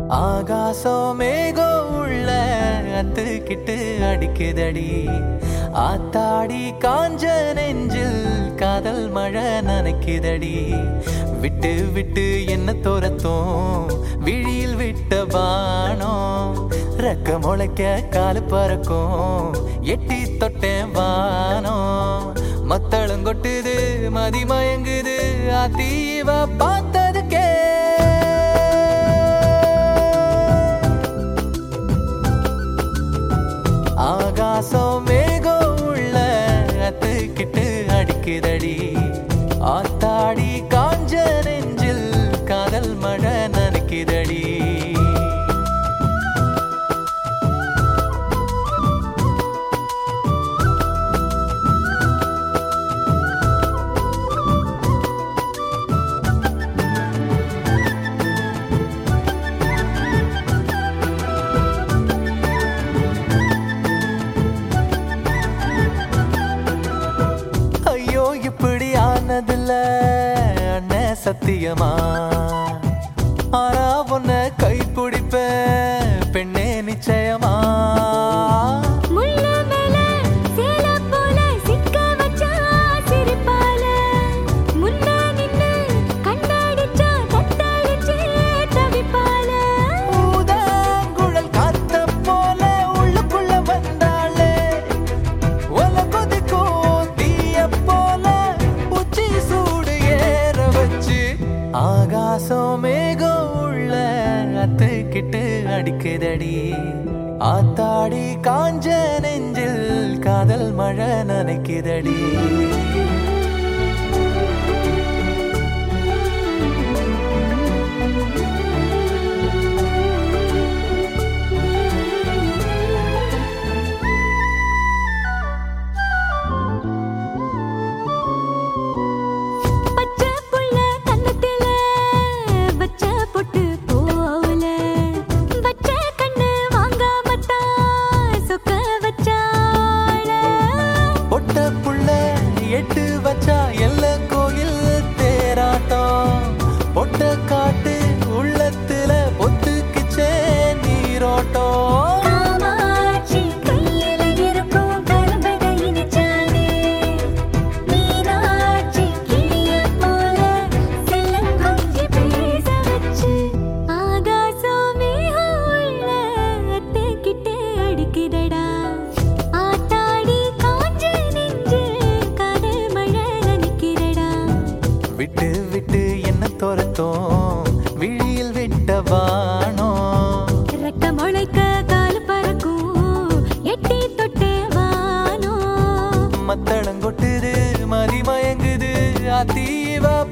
ஆகாசம் மேகம் உள்ள அத்துக்கிட்டு அடிக்குதடி ஆத்தாடி காஞ்ச நெஞ்சில் காதல் மழை நனைக்குதடி விட்டு விட்டு என்ன துரத்தும் விழியில் விட்ட பானம் ரெக்க முளைக்க காலு பறக்கும் எட்டி தொட்டேன் வானம் மத்தளம் கொட்டுது மதி மயங்குது அத்தீவ பார்த்ததுக்கே ஆகாசம் மேகம் உள்ள அத்துக்கிட்டு அடிக்குதடி ஆத்தாடி காஞ்ச நெஞ்சில் காதல் மழை நனைக்குதடி ஐயோ இப்படி ஆனதில்ல அண்ணன் சத்தியமா ஆனா உன்ன கை பிடிப்ப பெண்ணே நிச்சயமா முள்ள மேல சேல போல சிக்க வச்சா சிரிப்பால முன்ன நின்னு கண்ணாடிச்சா தத்தளிச்சே தவிப்பால ஊதாங்குழல் காத்த போல உள்ளுக்குள்ள வந்தாளே ஒல கொதிக்கும் தீய போல உச்சி சூடு ஏற வச்சு ஆகாசம் மேகம் உள்ள அத்துக்கிட்டு அடிக்குதடி ஆத்தாடி காஞ்ச நெஞ்சில் காதல் மழை நனைக்குதடி பச்சை புள்ள கண்ணத்தில வச்ச பொட்டு போல வச்ச கண்ணு வாங்காமத்தான் சொக்க வச்சாள பொட்ட புள்ள எட்டு வச்சா எல்ல கோயில் தேராட்டம் பொட்ட காட்டு உள்ளத்துல பொத்துக்குச்சே நீரோட்டம் காமாட்சி கையில இருக்கும் கரும்பகை இனிச்சானே மீனாட்சி கிளிய போல செல்லங்கொஞ்சி பேச வச்சு ஆகாசமே உள்ள அத்தைக்கிட்டே அடிக்குதடா ஆத்தாடி காஞ்ச நெஞ்சு காதல் மழை நனைக்கிறடா விட்டு விட்டு என்ன துரத்தும் விழியில் விட்ட வானம் ரெக்க முளைக்க கால் பறக்கும் எட்டி தொட்டே வானோ மத்தளம் கொட்டுது மதி மயங்குது அத்தீவ